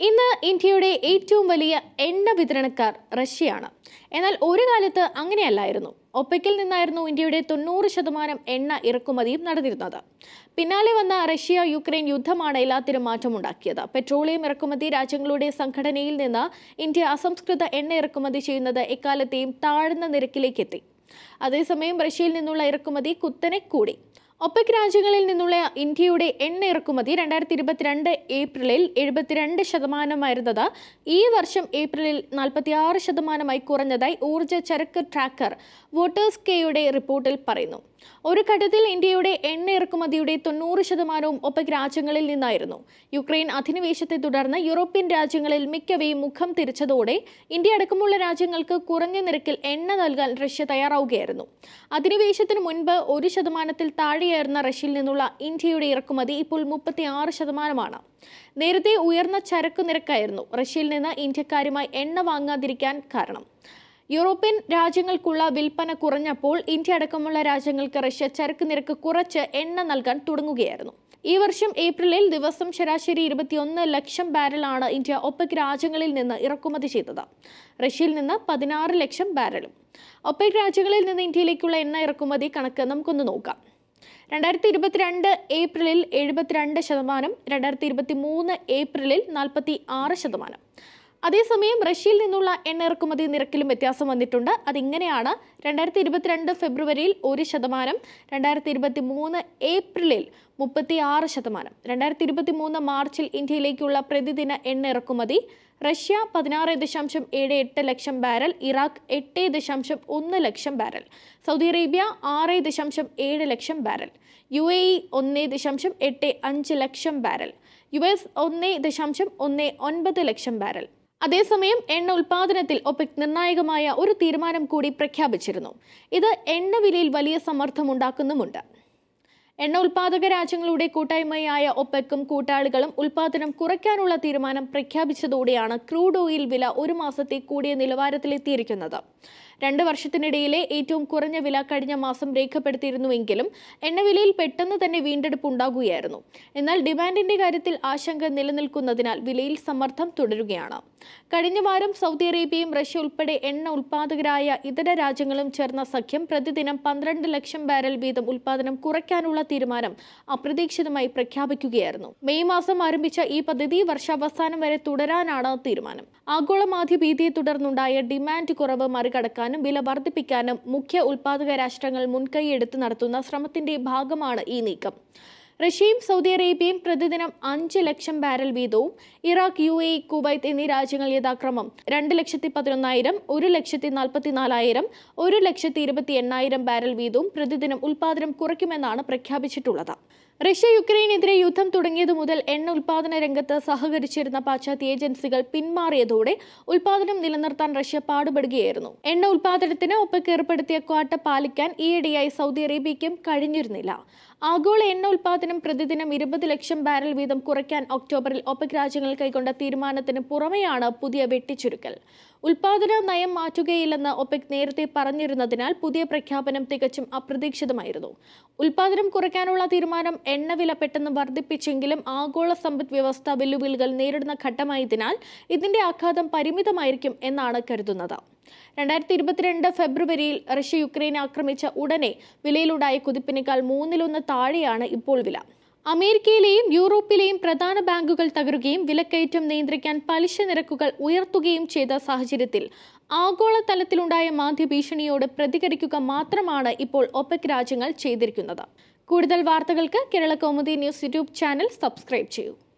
ഇന്ന് ഇന്ത്യയുടെ ഏറ്റവും വലിയ എണ്ണ വിതരണക്കാർ റഷ്യയാണ് എന്നാൽ ഒരു കാലത്ത് അങ്ങനെയല്ലായിരുന്നു ഒപ്പക്കിൽ നിന്നായിരുന്നു ഇന്ത്യയുടെ തൊണ്ണൂറ് ശതമാനം എണ്ണ ഇറക്കുമതിയും നടന്നിരുന്നത് പിന്നാലെ വന്ന റഷ്യ യുക്രൈൻ യുദ്ധമാണ് എല്ലാത്തിനും മാറ്റമുണ്ടാക്കിയത് പെട്രോളിയം ഇറക്കുമതി രാജ്യങ്ങളുടെ സംഘടനയിൽ നിന്ന് ഇന്ത്യ അസംസ്കൃത എണ്ണ ഇറക്കുമതി ചെയ്യുന്നത് എക്കാലത്തെയും താഴ്ന്ന നിരക്കിലേക്ക് എത്തി അതേസമയം റഷ്യയിൽ നിന്നുള്ള ഇറക്കുമതി കുത്തനെ കൂടി ഒപെക് രാജ്യങ്ങളിൽ നിന്നുള്ള ഇന്ത്യയുടെ എണ്ണ ഇറക്കുമതി രണ്ടായിരത്തി ഇരുപത്തിരണ്ട് ഏപ്രിലിൽ എഴുപത്തിരണ്ട് ശതമാനമായിരുന്നത് ഈ വർഷം ഏപ്രിലിൽ നാൽപ്പത്തിയാറ് ശതമാനമായി കുറഞ്ഞതായി ഊർജ്ജ ചരക്ക് ട്രാക്കർ വോട്ടേഴ്സ് കെയുടെ റിപ്പോർട്ടിൽ പറയുന്നു ഒരു ഘട്ടത്തിൽ ഇന്ത്യയുടെ എണ്ണ ഇറക്കുമതിയുടെ തൊണ്ണൂറ് ശതമാനവും ഒപെക് രാജ്യങ്ങളിൽ നിന്നായിരുന്നു യുക്രൈൻ അധിനിവേശത്തെ തുടർന്ന് യൂറോപ്യൻ രാജ്യങ്ങളിൽ മിക്കവയും മുഖം തിരിച്ചതോടെ ഇന്ത്യ അടക്കമുള്ള രാജ്യങ്ങൾക്ക് കുറഞ്ഞ നിരക്കിൽ എണ്ണ നൽകാൻ റഷ്യ തയ്യാറാവുകയായിരുന്നു അധിനിവേശത്തിന് മുൻപ് ഒരു ശതമാനത്തിൽ താഴെയായിരുന്ന റഷ്യയിൽ നിന്നുള്ള ഇന്ത്യയുടെ ഇറക്കുമതി ഇപ്പോൾ മുപ്പത്തി ആറ് ശതമാനമാണ് നേരത്തെ ഉയർന്ന ചരക്കു നിരക്കായിരുന്നു റഷ്യയിൽ നിന്ന് ഇന്ത്യക്കാരുമായി എണ്ണ വാങ്ങാതിരിക്കാൻ കാരണം യൂറോപ്യൻ രാജ്യങ്ങൾക്കുള്ള വിൽപ്പന കുറഞ്ഞപ്പോൾ ഇന്ത്യ അടക്കമുള്ള രാജ്യങ്ങൾക്ക് റഷ്യ ചരക്ക് നിരക്ക് കുറച്ച് എണ്ണ നൽകാൻ തുടങ്ങുകയായിരുന്നു ഈ വർഷം ഏപ്രിലിൽ ദിവസം ശരാശരി ഇരുപത്തിയൊന്ന് ലക്ഷം ബാരലാണ് ഇന്ത്യ ഒപ്പക് രാജ്യങ്ങളിൽ നിന്ന് ഇറക്കുമതി ചെയ്തത് റഷ്യയിൽ നിന്ന് പതിനാറ് ലക്ഷം ബാരലും ഒപ്പക് രാജ്യങ്ങളിൽ നിന്ന് ഇന്ത്യയിലേക്കുള്ള എണ്ണ ഇറക്കുമതി കണക്ക് നമുക്കൊന്ന് നോക്കാം രണ്ടായിരത്തി ഇരുപത്തിരണ്ട് ഏപ്രിലിൽ എഴുപത്തിരണ്ട് ശതമാനം രണ്ടായിരത്തി ഇരുപത്തി മൂന്ന് ഏപ്രിലിൽ നാൽപ്പത്തി ആറ് ശതമാനം അതേസമയം റഷ്യയിൽ നിന്നുള്ള എണ്ണ ഇറക്കുമതി നിരക്കിലും വ്യത്യാസം വന്നിട്ടുണ്ട് അതിങ്ങനെയാണ് രണ്ടായിരത്തി ഇരുപത്തിരണ്ട് ഫെബ്രുവരിയിൽ ഒരു ശതമാനം രണ്ടായിരത്തി ഇരുപത്തി മൂന്ന് ഏപ്രിലിൽ മുപ്പത്തി ആറ് ശതമാനം രണ്ടായിരത്തി ഇരുപത്തി മൂന്ന് മാർച്ചിൽ ഇന്ത്യയിലേക്കുള്ള പ്രതിദിന എണ്ണ ഇറക്കുമതി റഷ്യ പതിനാറ് ദശാംശം ഏഴ് എട്ട് ലക്ഷം ബാരൽ ഇറാഖ് എട്ട് ദശാംശം ഒന്ന് ലക്ഷം ബാരൽ സൗദി അറേബ്യ ആറ് ദശാംശം ഏഴ് lakh barrel U A E ഒന്ന് ദശാംശം എട്ട് അഞ്ച് ലക്ഷം ബാരൽ യു എസ് ഒന്ന് ദശാംശം ഒന്ന് ഒൻപത് ലക്ഷം ബാരൽ അതേസമയം എണ്ണ ഉൽപാദനത്തിൽ ഒപെക് നിർണായകമായ ഒരു തീരുമാനം കൂടി പ്രഖ്യാപിച്ചിരുന്നു ഇത് എണ്ണ വിലയിൽ വലിയ സമ്മർദ്ദമുണ്ടാക്കുന്നുമുണ്ട് എണ്ണ ഉൽപാദക രാജ്യങ്ങളുടെ കൂട്ടായ്മയായ ഒപെക്കും കൂട്ടാളികളും ഉൽപാദനം കുറയ്ക്കാനുള്ള തീരുമാനം പ്രഖ്യാപിച്ചതോടെയാണ് ക്രൂഡ് ഓയിൽ വില ഒരു മാസത്തെ കൂടിയ നിലവാരത്തിലെത്തിയിരിക്കുന്നത് രണ്ട് വർഷത്തിനിടയിലെ ഏറ്റവും കുറഞ്ഞ വില കഴിഞ്ഞ മാസം രേഖപ്പെടുത്തിയിരുന്നുവെങ്കിലും എണ്ണവിലയിൽ പെട്ടെന്ന് തന്നെ വീണ്ടെടുപ്പ് ഉണ്ടാകുകയായിരുന്നു എന്നാൽ ഡിമാൻഡിന്റെ കാര്യത്തിൽ ആശങ്ക നിലനിൽക്കുന്നതിനാൽ വിലയിൽ സമ്മർദ്ദം തുടരുകയാണ് കഴിഞ്ഞ വാരം സൗദി അറേബ്യയും റഷ്യ ഉൾപ്പെടെ എണ്ണ ഉൽപാദകരായ ഇതര രാജ്യങ്ങളും ചേർന്ന സഖ്യം പ്രതിദിനം പന്ത്രണ്ട് ലക്ഷം ബാരൽ വീതം ഉൽപാദനം കുറയ്ക്കാനുള്ള തീരുമാനം അപ്രതീക്ഷിതമായി പ്രഖ്യാപിക്കുകയായിരുന്നു മെയ് മാസം ആരംഭിച്ച ഈ പദ്ധതി വർഷാവസാനം വരെ തുടരാനാണ് തീരുമാനം ആഗോള മാധ്യഭീതിയെ തുടർന്നുണ്ടായ ഡിമാൻഡ് കുറവ് മറികടക്കാനും വില വർദ്ധിപ്പിക്കാനും മുഖ്യ ഉൽപാദക രാഷ്ട്രങ്ങൾ മുൻകൈയെടുത്ത് നടത്തുന്ന ശ്രമത്തിന്റെ ഭാഗമാണ് ഈ നീക്കം റഷ്യയും സൗദി അറേബ്യയും പ്രതിദിനം അഞ്ച് ലക്ഷം ബാരൽ വീതവും ഇറാഖ് യു എ കുവൈത്ത് എന്നീ രാജ്യങ്ങൾ യഥാക്രമം രണ്ട് ലക്ഷത്തി പതിനൊന്നായിരം ഒരു ലക്ഷത്തി നാൽപ്പത്തിനാലായിരം ഒരു ലക്ഷത്തി ഇരുപത്തി എണ്ണായിരം ബാരൽ വീതവും പ്രതിദിനം ഉൽപാദനം കുറയ്ക്കുമെന്നാണ് പ്രഖ്യാപിച്ചിട്ടുള്ളത് റഷ്യ യുക്രൈനെതിരെ യുദ്ധം തുടങ്ങിയതു മുതൽ എണ്ണ ഉൽപാദന രംഗത്ത് സഹകരിച്ചിരുന്ന പാശ്ചാത്യ ഏജൻസികൾ പിന്മാറിയതോടെ ഉൽപാദനം നിലനിർത്താൻ റഷ്യ പാടുപെടുകയായിരുന്നു എണ്ണ ഉൽപാദനത്തിന് ഒപ്പക്ക് ഏർപ്പെടുത്തിയ ക്വാട്ട പാലിക്കാൻ ഈയിടെയായി സൗദി അറേബ്യയ്ക്കും കഴിഞ്ഞിരുന്നില്ല ആഗോള എണ്ണ ഉൽപാദനം പ്രതിദിനം ഇരുപത് ലക്ഷം ബാരൽ വീതം കുറയ്ക്കാൻ ഒക്ടോബറിൽ ഒപെക് രാജ്യങ്ങൾ കൈക്കൊണ്ട തീരുമാനത്തിന് പുറമെയാണ് പുതിയ വെട്ടിച്ചുരുക്കൽ ഉൽപാദന നയം മാറ്റുകയില്ലെന്ന് ഒപെക് നേരത്തെ പറഞ്ഞിരുന്നതിനാൽ പുതിയ പ്രഖ്യാപനം തികച്ചും അപ്രതീക്ഷിതമായിരുന്നു ഉൽപാദനം കുറയ്ക്കാനുള്ള തീരുമാനം എണ്ണവില പെട്ടെന്ന് വർദ്ധിപ്പിച്ചെങ്കിലും ആഗോള സമ്പദ് വ്യവസ്ഥ വെല്ലുവിളികൾ നേരിടുന്ന ഘട്ടമായതിനാൽ ഇതിന്റെ ആഘാതം പരിമിതമായിരിക്കും എന്നാണ് കരുതുന്നത് രണ്ടായിരത്തി ഇരുപത്തിരണ്ട് ഫെബ്രുവരിയിൽ റഷ്യ യുക്രൈനെ ആക്രമിച്ച ഉടനെ വിലയിലുണ്ടായ കുതിപ്പിനേക്കാൾ മൂന്നിലൊന്ന് താഴെയാണ് ഇപ്പോൾ വില അമേരിക്കയിലെയും യൂറോപ്പിലെയും പ്രധാന ബാങ്കുകൾ തകരുകയും വിലക്കയറ്റം നിയന്ത്രിക്കാൻ പലിശ നിരക്കുകൾ ഉയർത്തുകയും ചെയ്ത സാഹചര്യത്തിൽ ആഗോളതലത്തിലുണ്ടായ മാന്ദ്യഭീഷണിയോട് പ്രതികരിക്കുക മാത്രമാണ് ഇപ്പോൾ ഒപെക് രാജ്യങ്ങൾ ചെയ്തിരിക്കുന്നത് കൂടുതൽ വാർത്തകൾക്ക് Kerala Kaumudi news YouTube channel subscribe ചെയ്യൂ